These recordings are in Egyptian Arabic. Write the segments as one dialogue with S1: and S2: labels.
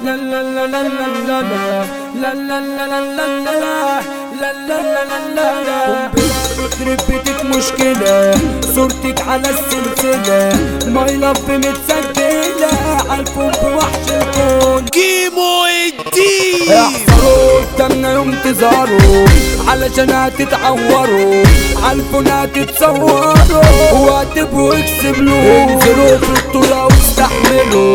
S1: لا لا لا لا لا لا لا لا لا لا لا لا لا لا لا لا لا يخرب بيتك مشكلة صورتك على السلسلة ماي لاف متسجلة عالفون بوحش الكون
S2: كيمو الدين
S1: احذروا قدامنا يوم تظهروا علشان هتتعوروا عالفون هتتصوروا وهتبقوا اكسبلوا انزلوا في الطولة واستحملوا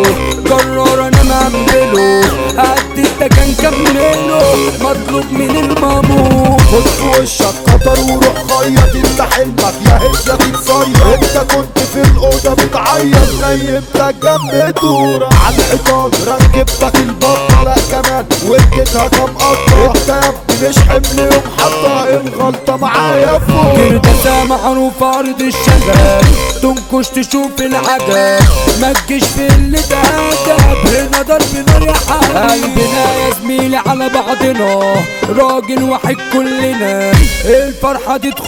S1: قرر انا مهمله قد التكن كمله مطلوب من المامور
S3: خد في وشك قطر وروح خيط انت حلمك يا هيك يا تتصيط انت كنت في الاوضه بتعيط نيمتك جنب دورة على الحيطان ركبتك البطه لا كمان وركتها كم قطه انت يا ابني مش حمل يوم حطها الغلطه معايا فوق
S1: كردسة معروف أرض الشباب تنكش تشوف العجب ما تجيش في اللي تهدب هنا ضرب نار يا حبيبي قلبنا يا زميلي على بعضنا راجل واحد كلنا الفرحة دي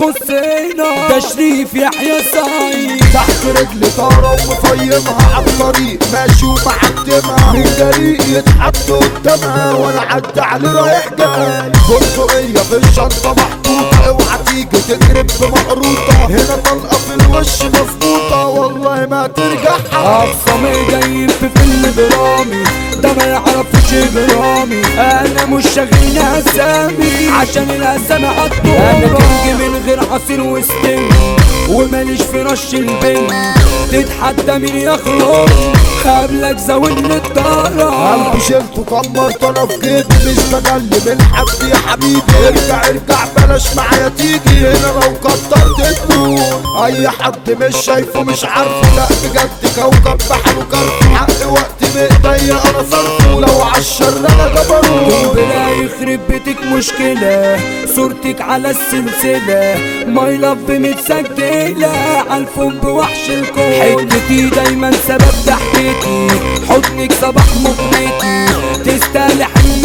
S1: تخصنا تشريف يحيى سعيد
S3: تحت رجلي طارة ومفيمها على الطريق ماشي ومعتمها من جريء يتحط قدامها وانا عدى عليه رايح جاي برتقية في الشنطة محطوطة اوعى تيجي تقرب بمقروطة هنا طلقة في الوش مظبوطة والله ما ترجع
S1: أقسم جاي في فيلم درامي ده ما يعرفش جرامي انا مش شاغلين اسامي عشان الاسامي عالطول انا كينج من غير عصير وستنج وماليش في رش البنج تتحدى مين يخلص قبلك زودني الطارة
S3: قلبي شلته كمرت انا في جيبي مش بجلي من حد يا حبيبي ارجع ارجع بلاش معايا تيجي هنا لو كترت تموت اي حد مش شايفه مش عارفه لا بجد كوكب بحر وكرف حق وقت بايديا انا صرفه لو عالشر انا جبروت
S1: بلا يخرب بيتك مشكلة صورتك على السلسلة ماي لاف متسجلة عالفون بوحش الكون حتتي دايما سبب ضحكتي حضنك صباح مغنيتي تستاهل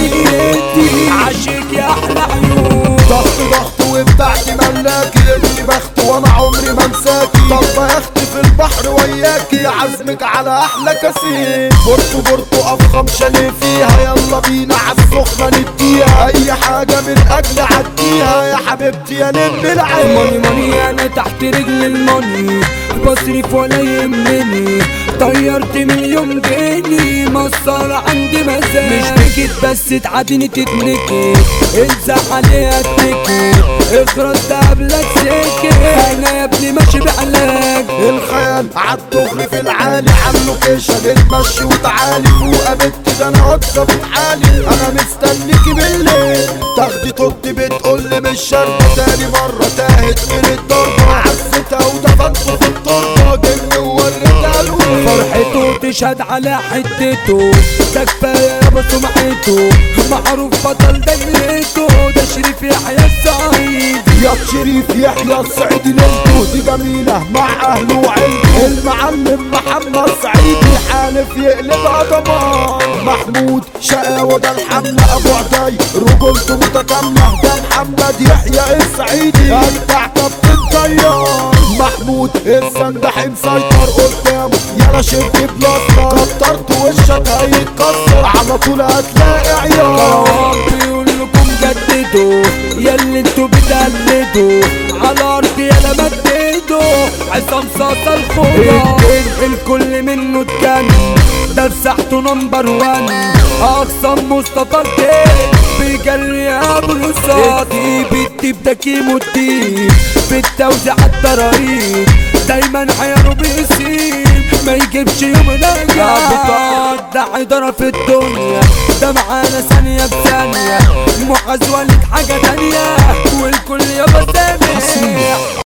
S1: حنيتي عاشق يا احلى عيون
S3: ضغط ضغط وبتاعتي ملاكي انتي بخت وانا عمري ما انساكي طب يا اختي في البحر وياكي عزمك على احلى كاسين بورتو بورتو افخم شاليه فيها يلا بينا عالسخنة نديها اي حاجة من اجل عديها يا حبيبتي يا نجم
S1: ماني
S3: العين
S1: ماني انا تحت رجل الماني بصرف ولا يهمني طيرت مليون جنيه مصارى عندي مزاج مش بكت بس تعادني تتنكي انزح عليها تنكي اخرج ده قبلك سكت انا يا ابني ماشي بعلاج
S3: الخيال عالدغري في العالي عاللوكيشن اتمشي وتعالي فوق بنت ده انا واكسب حالي انا مستنيكي بالليل تاخدي طبي بتقولي مش شرط تاني مرة تاهت من الضربة عزتها ودفنته في التربة جن ووريتها الويل
S1: فرحته تشهد على حتته ده كفايه يابا سمعته معروف بطل دايرته ده شريف يحيى السعيد
S3: يا شريف يحيى الصعيدي ليلته دي جميلة مع أهله وعيلته المعلم محمد سعيدي حالف يقلبها دمار محمود شقاوة ده الحملة أبو عدي رجولته متكاملة ده محمد يحيى السعيدي أجدع كابتن طيار محمود السندح مسيطر قدامه يلا شد بلاستر كترت وشك هيتكسر على طول هتلاقي عيار
S1: كروان بيقول لكم جددوا ياللي انتوا بتقلدوا على الارض يالا مددوا عصام صاصا الخورة الكل منه اتجن ده مساحته نمبر وان اقسم مصطفى الدين بيجري ابو الوسط الديب ده كيمو الديب في التوزيع الضرايب دايما حياره بيسيب ما يجيبش يوم نجا بطاقة ده عدرة في الدنيا ده معانا ثانية بثانية معز ولد حاجة تانية والكل يابا سامع